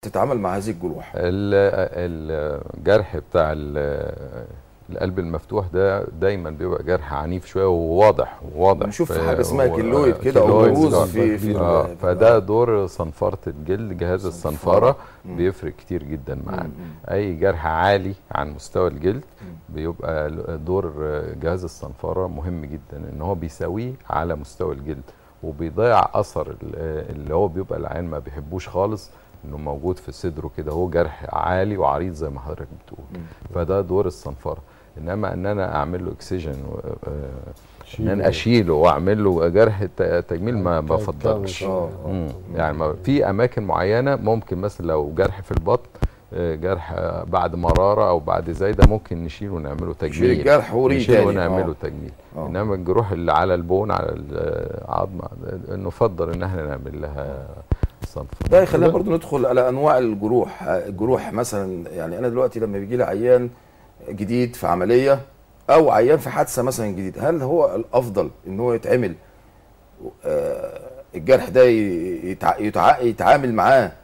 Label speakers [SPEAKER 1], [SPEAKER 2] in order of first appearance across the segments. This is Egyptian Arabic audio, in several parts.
[SPEAKER 1] تتعامل مع هذه الجروح
[SPEAKER 2] ال- الجرح بتاع ال- القلب المفتوح ده دايما بيبقى جرح عنيف شويه وواضح واضح
[SPEAKER 1] بنشوف
[SPEAKER 2] ف-
[SPEAKER 1] حاجه اسمها
[SPEAKER 2] هو-
[SPEAKER 1] كيلويد كده او
[SPEAKER 2] كيلويد
[SPEAKER 1] بروز
[SPEAKER 2] سكار.
[SPEAKER 1] في في
[SPEAKER 2] اه
[SPEAKER 1] ال-
[SPEAKER 2] فده دور صنفره الجلد جهاز
[SPEAKER 1] صنفرة.
[SPEAKER 2] الصنفره
[SPEAKER 1] مم.
[SPEAKER 2] بيفرق كتير جدا معانا
[SPEAKER 1] مم.
[SPEAKER 2] اي جرح عالي عن مستوى الجلد بيبقى ل- دور جهاز الصنفره مهم جدا ان هو بيساويه على مستوى الجلد وبيضيع اثر ال- اللي هو بيبقى العين ما بيحبوش خالص انه موجود في صدره كده هو جرح عالي وعريض زي ما حضرتك بتقول
[SPEAKER 1] مم.
[SPEAKER 2] فده دور الصنفره انما ان انا اعمل له اكسجن ان انا اشيله واعمل له جرح ت- تجميل ما بفضلش
[SPEAKER 1] اه
[SPEAKER 2] مم. يعني ما في اماكن معينه ممكن مثلا لو جرح في البطن آه، جرح آه، بعد مراره او بعد زايده ممكن نشيله ونعمله
[SPEAKER 1] شيل
[SPEAKER 2] تجميل
[SPEAKER 1] الجرح وريه
[SPEAKER 2] نشيله
[SPEAKER 1] تاني
[SPEAKER 2] ونعمله
[SPEAKER 1] آه.
[SPEAKER 2] تجميل
[SPEAKER 1] آه.
[SPEAKER 2] انما الجروح اللي على البون على العظم نفضل ان احنا نعمل لها صنف
[SPEAKER 1] ده يخلينا برضو ندخل على انواع الجروح الجروح مثلا يعني انا دلوقتي لما بيجي لي عيان جديد في عمليه او عيان في حادثه مثلا جديد هل هو الافضل ان هو يتعمل آه، الجرح ده ي- يتع- يتع- يتعامل معاه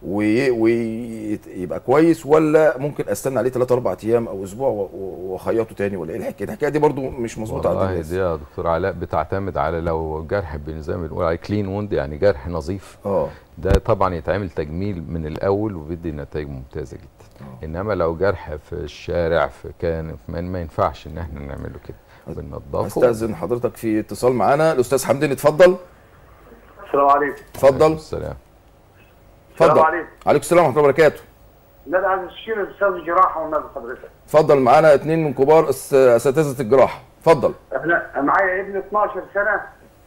[SPEAKER 1] ويبقى كويس ولا ممكن استنى عليه 3 4 ايام او اسبوع و- و- واخيطه تاني ولا ايه الحكايه الحكايه دي برضو مش مظبوطه عند
[SPEAKER 2] والله
[SPEAKER 1] الناس
[SPEAKER 2] دي يا دكتور علاء بتعتمد على لو جرح بن- زي ما بنقول عليه كلين ووند يعني جرح نظيف
[SPEAKER 1] اه
[SPEAKER 2] ده طبعا يتعمل تجميل من الاول وبيدي نتائج ممتازه جدا
[SPEAKER 1] آه.
[SPEAKER 2] انما لو جرح في الشارع في كان ما, ما ينفعش ان احنا نعمله كده بننضفه
[SPEAKER 1] استاذن حضرتك في اتصال معانا الاستاذ حمدين اتفضل
[SPEAKER 3] السلام عليكم
[SPEAKER 1] اتفضل
[SPEAKER 2] السلام
[SPEAKER 3] السلام
[SPEAKER 1] اتفضل
[SPEAKER 3] عليكم
[SPEAKER 1] عليكم السلام ورحمه الله وبركاته
[SPEAKER 3] لا عايز اشيل استاذ جراحه والنبي حضرتك
[SPEAKER 1] اتفضل معانا اتنين من كبار أس- اساتذه الجراحه اتفضل
[SPEAKER 3] احنا معايا ابن 12 سنه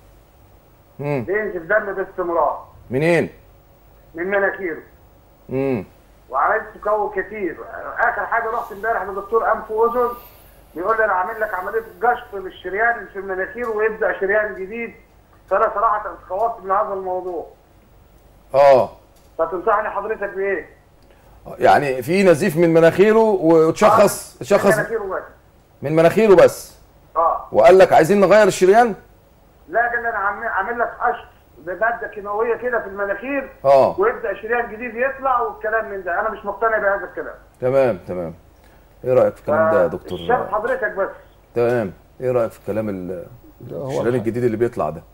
[SPEAKER 1] مم.
[SPEAKER 3] بينزف دم باستمرار
[SPEAKER 1] منين
[SPEAKER 3] من مناخيره
[SPEAKER 1] امم
[SPEAKER 3] وعملت تكون كتير اخر حاجه رحت امبارح لدكتور انف واذن بيقول لي انا عامل لك عمليه جشط للشريان اللي في المناخير ويبدا شريان جديد فانا صراحه اتخوفت من هذا الموضوع
[SPEAKER 1] اه
[SPEAKER 3] فتنصحني حضرتك بايه؟
[SPEAKER 1] يعني في نزيف من مناخيره وتشخص
[SPEAKER 3] من
[SPEAKER 1] تشخص
[SPEAKER 3] مناخيره بس
[SPEAKER 1] من مناخيره بس
[SPEAKER 3] اه
[SPEAKER 1] وقال لك عايزين نغير الشريان
[SPEAKER 3] لا ده اللي انا عامل عامل لك قشط بماده كيماويه كده في المناخير
[SPEAKER 1] اه
[SPEAKER 3] ويبدا شريان جديد يطلع والكلام من ده انا مش مقتنع بهذا الكلام
[SPEAKER 1] تمام تمام ايه رايك في الكلام ده يا دكتور
[SPEAKER 3] شاف حضرتك بس
[SPEAKER 1] تمام ايه رايك في الكلام ال-
[SPEAKER 4] لا، هو
[SPEAKER 1] الشريان الجديد اللي بيطلع ده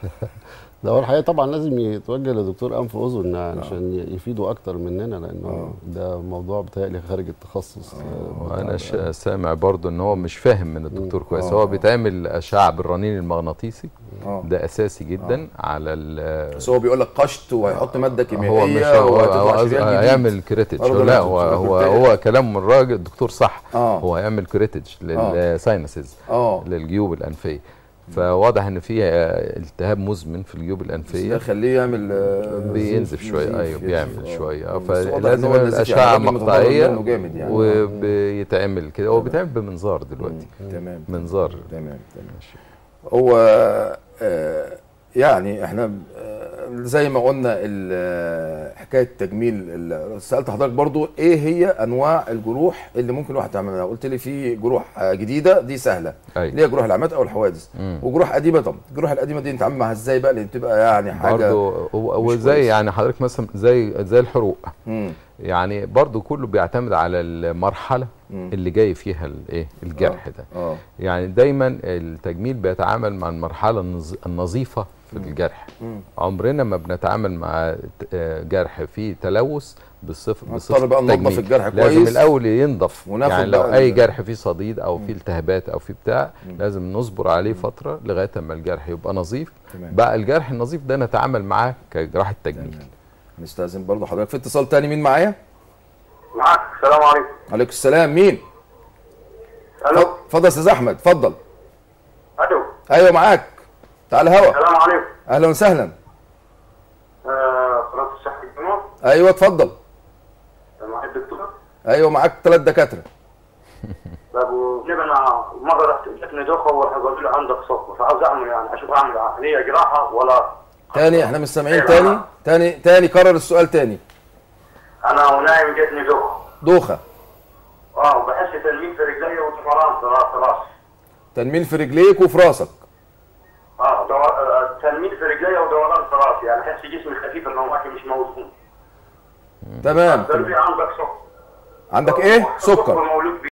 [SPEAKER 4] ده هو الحقيقه طبعا لازم يتوجه لدكتور انف واذن عشان يفيدوا اكتر مننا لانه ده موضوع بتهيألي خارج التخصص آه،
[SPEAKER 2] وانا شا- سامع برضو ان هو مش فاهم من الدكتور كويس
[SPEAKER 1] آه.
[SPEAKER 2] هو بيتعمل اشعه بالرنين المغناطيسي
[SPEAKER 1] اه
[SPEAKER 2] ده اساسي جدا على ال
[SPEAKER 1] بس هو بيقول لك قشط وهيحط ماده
[SPEAKER 2] هو مش
[SPEAKER 1] كيميائيه
[SPEAKER 2] هو
[SPEAKER 1] وهتطلع
[SPEAKER 2] هو
[SPEAKER 1] شريان جديد
[SPEAKER 2] هيعمل كريتج
[SPEAKER 1] برضه
[SPEAKER 2] لا
[SPEAKER 1] لازم
[SPEAKER 2] هو
[SPEAKER 1] تبقى
[SPEAKER 2] هو
[SPEAKER 1] بالتالي.
[SPEAKER 2] هو كلام من الراجل الدكتور صح
[SPEAKER 1] اه
[SPEAKER 2] هو هيعمل كريتج للساينسز
[SPEAKER 1] اه
[SPEAKER 2] للجيوب الانفيه فواضح ان في آه، التهاب مزمن في الجيوب
[SPEAKER 1] بس ده
[SPEAKER 2] الانفيه
[SPEAKER 1] خليه يعمل آه،
[SPEAKER 2] بينزف
[SPEAKER 1] نزيف،
[SPEAKER 2] شويه
[SPEAKER 1] نزيف،
[SPEAKER 2] ايوه
[SPEAKER 1] ينزف،
[SPEAKER 2] بيعمل
[SPEAKER 1] آه.
[SPEAKER 2] شويه
[SPEAKER 1] بس واضح إن
[SPEAKER 2] فلازم
[SPEAKER 1] هو
[SPEAKER 2] يعمل
[SPEAKER 1] النزيف
[SPEAKER 2] اشعه
[SPEAKER 1] يعني الراجل متضرر
[SPEAKER 2] مقطعيه
[SPEAKER 1] منه جامد يعني
[SPEAKER 2] وبيتعمل كده هو بيتعمل بمنظار دلوقتي
[SPEAKER 1] تمام
[SPEAKER 2] منظار
[SPEAKER 1] تمام تمام هو آه، يعني احنا آه، زي ما قلنا ال- آه، حكايه تجميل ال- سالت حضرتك برضو ايه هي انواع الجروح اللي ممكن الواحد يعملها قلت لي في جروح آه، جديده دي سهله
[SPEAKER 2] أيوة.
[SPEAKER 1] اللي هي جروح العمات او الحوادث
[SPEAKER 2] مم.
[SPEAKER 1] وجروح قديمه طب الجروح القديمه دي نتعامل معاها ازاي بقى لان بتبقى يعني حاجه
[SPEAKER 2] برضه هو-
[SPEAKER 1] مش
[SPEAKER 2] وزي
[SPEAKER 1] كويس.
[SPEAKER 2] يعني حضرتك مثلا زي زي الحروق
[SPEAKER 1] مم.
[SPEAKER 2] يعني برضه كله بيعتمد على المرحله
[SPEAKER 1] مم.
[SPEAKER 2] اللي جاي فيها الايه الجرح ده
[SPEAKER 1] اه
[SPEAKER 2] يعني دايما التجميل بيتعامل مع المرحله النظ- النظيفه في الجرح
[SPEAKER 1] مم.
[SPEAKER 2] عمرنا ما بنتعامل مع ت- آه، جرح فيه تلوث بالصفه
[SPEAKER 1] نضطر
[SPEAKER 2] بصفه
[SPEAKER 1] بقى ننظف
[SPEAKER 2] تجميل.
[SPEAKER 1] الجرح
[SPEAKER 2] لازم
[SPEAKER 1] كويس
[SPEAKER 2] الاول ينضف
[SPEAKER 1] وناخد
[SPEAKER 2] يعني لو
[SPEAKER 1] بقى
[SPEAKER 2] اي
[SPEAKER 1] ال-
[SPEAKER 2] جرح فيه صديد او فيه التهابات او فيه بتاع لازم نصبر عليه فتره لغايه اما الجرح يبقى نظيف
[SPEAKER 1] تمام.
[SPEAKER 2] بقى الجرح النظيف ده نتعامل معاه كجراحه تجميل
[SPEAKER 1] تمام. هنستاذن برضو حضرتك في اتصال تاني مين معايا
[SPEAKER 3] معاك السلام عليكم
[SPEAKER 1] عليكم السلام مين
[SPEAKER 3] الو
[SPEAKER 1] اتفضل يا استاذ احمد اتفضل
[SPEAKER 3] الو
[SPEAKER 1] ايوه معاك تعال هوا
[SPEAKER 3] السلام عليكم
[SPEAKER 1] اهلا وسهلا
[SPEAKER 3] آه، قناه الصحه الجنوب
[SPEAKER 1] ايوه اتفضل
[SPEAKER 3] مع الدكتور
[SPEAKER 1] ايوه معاك ثلاث دكاتره
[SPEAKER 3] طب ونبقى انا مره رحت جاتني دوخه وقالوا لي عندك سكر فعاوز اعمل يعني اشوف اعمل عمليه جراحه ولا
[SPEAKER 1] تاني احنا مش سامعين
[SPEAKER 3] أيوة.
[SPEAKER 1] تاني تاني تاني كرر السؤال تاني
[SPEAKER 3] انا ونايم جاتني دوخه
[SPEAKER 1] دوخه
[SPEAKER 3] اه وبحس تنميل في رجلي وتمران في راس راسي
[SPEAKER 1] تنميل في رجليك وفي راسك
[SPEAKER 3] اه دور... آه، تنميل في رجلي ودوران في راسي يعني احس جسمي خفيف الروماتي مش موزون
[SPEAKER 1] تمام
[SPEAKER 5] قلبي عندك سكر
[SPEAKER 1] عندك ايه سكر
[SPEAKER 5] مولود